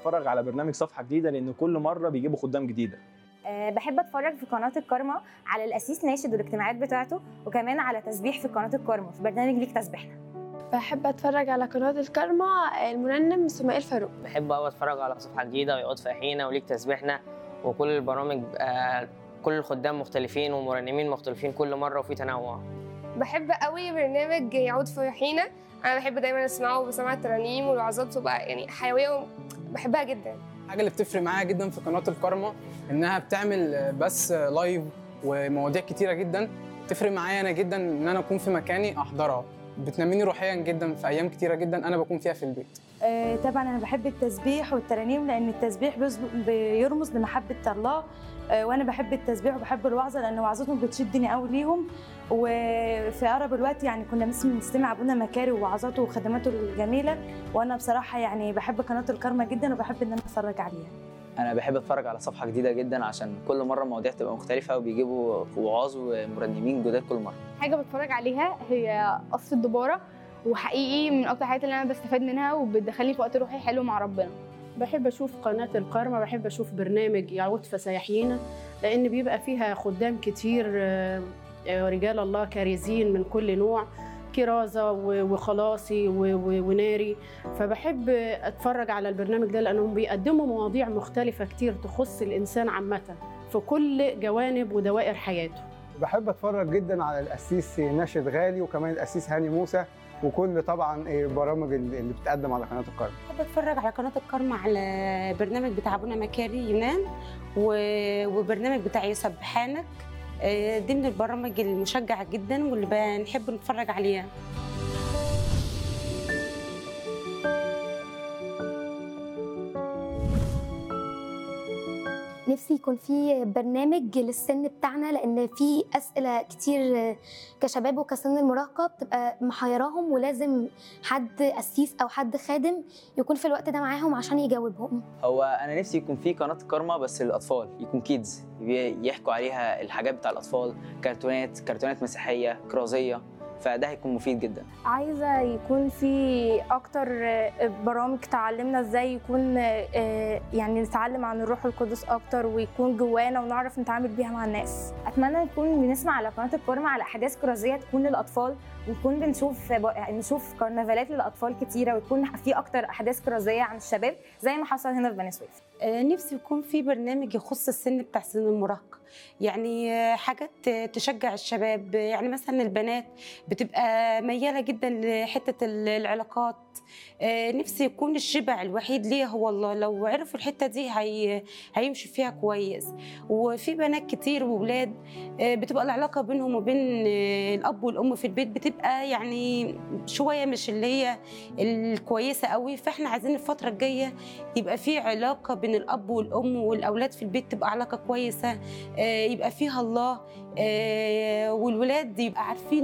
اتفرج على برنامج صفحه جديده لان كل مره بيجيبوا خدام جديده أه بحب اتفرج في قناه الكارما على الاسيس ناشد والاجتماعات بتاعته وكمان على تسبيح في قناه الكارما في برنامج ليك تسبيحنا بحب اتفرج على قناة الكرمة المرنم اسماعيل فاروق بحب قوي اتفرج على صفحه جديده ويقعد في حينا وليك تسبيحنا وكل البرامج آه، كل الخدام مختلفين ومرنمين مختلفين كل مره وفي تنوع بحب قوي برنامج يعود في حينا انا بحب دايما اسمعه وبسمع الترانيم والوعظات بتبقى يعني حيويه وبحبها جدا الحاجه اللي بتفرق معايا جدا في قناه الكارما انها بتعمل بس لايف ومواضيع كتيره جدا بتفرق معايا انا جدا ان انا اكون في مكاني احضرها بتنميني روحيا جدا في ايام كتيره جدا انا بكون فيها في البيت آه، طبعا انا بحب التسبيح والترانيم لان التسبيح بيز- بيرمز لمحبه الله آه، وانا بحب التسبيح وبحب الوعظه لان وعظتهم بتشدني قوي ليهم وفي اقرب الوقت يعني كنا بس بنستمع ابونا مكاري ووعظاته وخدماته الجميله وانا بصراحه يعني بحب قناه الكرمه جدا وبحب ان انا اتفرج عليها انا بحب اتفرج على صفحه جديده جدا عشان كل مره مواضيع تبقى مختلفه وبيجيبوا وعاظ ومرنمين جداد كل مره حاجه بتفرج عليها هي قصر الدباره وحقيقي من اكتر الحاجات اللي انا بستفاد منها وبتدخلني في وقت روحي حلو مع ربنا بحب اشوف قناه الكرمه بحب اشوف برنامج يعود فسيحيينا لان بيبقى فيها خدام كتير آه، آه، رجال الله كارزين من كل نوع كرازه و- وخلاصي و- و- وناري فبحب اتفرج على البرنامج ده لانهم بيقدموا مواضيع مختلفه كتير تخص الانسان عامه في كل جوانب ودوائر حياته بحب اتفرج جدا على القسيس ناشد غالي وكمان القسيس هاني موسى وكل طبعا إيه البرامج اللي اللي بتقدم على قناه القرن بحب اتفرج على قناه الكرم على برنامج بتاع ابونا مكاري يونان و- وبرنامج بتاع يسبحانك آه، دي من البرامج المشجعه جدا واللي بنحب نتفرج عليها نفسي يكون في برنامج للسن بتاعنا لان في اسئله كتير كشباب وكسن المراهقه بتبقى محيراهم ولازم حد قسيس او حد خادم يكون في الوقت ده معاهم عشان يجاوبهم هو انا نفسي يكون في قناه كارما بس للاطفال يكون كيدز يحكوا عليها الحاجات بتاع الاطفال كرتونات كرتونات مسيحيه كرازيه فده هيكون مفيد جدا عايزه يكون في اكتر آه، برامج تعلمنا ازاي يكون آه، يعني نتعلم عن الروح القدس اكتر ويكون جوانا ونعرف نتعامل بيها مع الناس اتمنى نكون بنسمع على قناه الكرمه على احداث كرازيه تكون للاطفال ونكون بنشوف يعني نشوف كرنفالات للاطفال كتيره ويكون في اكتر احداث كرازيه عن الشباب زي ما حصل هنا في بني سويف آه، نفسي يكون في برنامج يخص السن بتاع سن المراهقة يعني آه، حاجات آه، تشجع الشباب آه، يعني مثلا البنات بتبقى ميالة جدا لحتة ال- العلاقات آه، نفسي يكون الشبع الوحيد ليه هو الله لو عرفوا الحتة دي هي هيمشوا فيها كويس وفي بنات كتير وولاد آه، بتبقى العلاقة بينهم وبين آه، الأب والأم في البيت بتبقى يعني شوية مش اللي هي الكويسة قوي فاحنا عايزين الفترة الجاية يبقى في علاقة بين الأب والأم والأولاد في البيت تبقى علاقة كويسة آه، يبقى فيها الله آه، والولاد يبقى عارفين